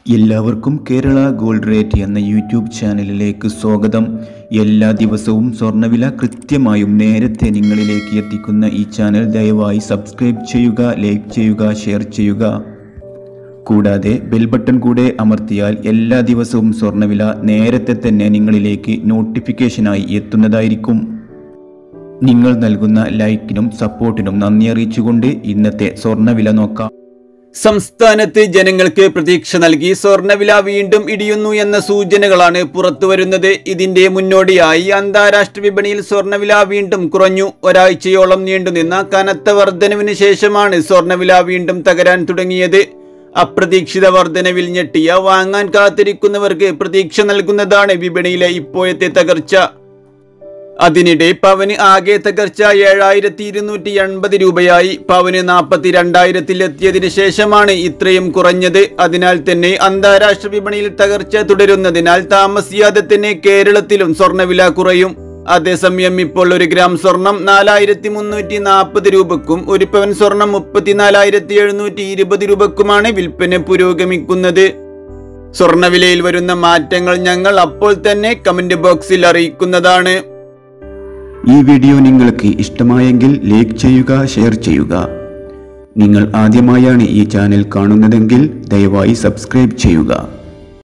എല്ലാവർക്കും Kerala gold rate എന്ന YouTube ചാനലിലേക്ക് സ്വാഗതം എല്ലാ ദിവസവും സ്വർണ്ണവില കൃത്യമായും നേരത്തെ നിങ്ങളിലേക്ക് എത്തിക്കുന്ന ഈ ചാനൽ ദയവായി സബ്സ്ക്രൈബ് ചെയ്യുക ലൈക്ക് ചെയ്യുക ഷെയർ ചെയ്യുക കൂടാതെ ബെൽ ബട്ടൺ കൂടെ അമർത്തിയാൽ എല്ലാ ദിവസവും സ്വർണ്ണവില നേരത്തെ തന്നെ നിങ്ങളിലേക്ക് നോട്ടിഫിക്കേഷനായി എത്തുന്നതായിരിക്കും നിങ്ങൾ നൽകുന്ന ലൈക്കിനും സപ്പോർട്ടിനും നന്ദി അറിയിച്ചുകൊണ്ട് ഇന്നത്തെ സ്വർണ്ണവില നോക്കാം സംസ്ഥാനത്ത് ജനങ്ങൾക്ക് പ്രതീക്ഷ നൽകി സ്വർണ്ണവില വീണ്ടും ഇടിയുന്നു എന്ന സൂചനകളാണ് പുറത്തുവരുന്നത് ഇതിന്റെ മുന്നോടിയായി അന്താരാഷ്ട്ര വിപണിയിൽ സ്വർണ്ണവില വീണ്ടും കുറഞ്ഞു ഒരാഴ്ചയോളം നീണ്ടുനിന്ന കനത്ത വർധനവിന് ശേഷമാണ് സ്വർണ്ണവില വീണ്ടും തകരാൻ തുടങ്ങിയത് അപ്രതീക്ഷിത വർധനവിൽ ഞെട്ടിയ വാങ്ങാൻ കാത്തിരിക്കുന്നവർക്ക് പ്രതീക്ഷ നൽകുന്നതാണ് വിപണിയിലെ ഇപ്പോഴത്തെ തകർച്ച അതിനിടെ പവന് ആകെ തകർച്ച ഏഴായിരത്തി ഇരുന്നൂറ്റി എൺപത് രൂപയായി പവന് നാൽപ്പത്തി രണ്ടായിരത്തിൽ എത്തിയതിനു ശേഷമാണ് ഇത്രയും കുറഞ്ഞത് അതിനാൽ തന്നെ അന്താരാഷ്ട്ര വിപണിയിൽ തകർച്ച തുടരുന്നതിനാൽ താമസിയാതെ തന്നെ കേരളത്തിലും സ്വർണ്ണവില കുറയും അതേസമയം ഇപ്പോൾ ഒരു ഗ്രാം സ്വർണം നാലായിരത്തി മുന്നൂറ്റി നാൽപ്പത് രൂപക്കും ഒരു പവൻ സ്വർണം മുപ്പത്തിനാലായിരത്തി എഴുന്നൂറ്റി ഇരുപത് രൂപക്കുമാണ് വിൽപ്പന പുരോഗമിക്കുന്നത് സ്വർണ്ണവിലയിൽ വരുന്ന മാറ്റങ്ങൾ ഞങ്ങൾ അപ്പോൾ തന്നെ കമന്റ് ബോക്സിൽ അറിയിക്കുന്നതാണ് ഈ വീഡിയോ നിങ്ങൾക്ക് ഇഷ്ടമായെങ്കിൽ ലൈക്ക് ചെയ്യുക ഷെയർ ചെയ്യുക നിങ്ങൾ ആദ്യമായാണ് ഈ ചാനൽ കാണുന്നതെങ്കിൽ ദയവായി സബ്സ്ക്രൈബ് ചെയ്യുക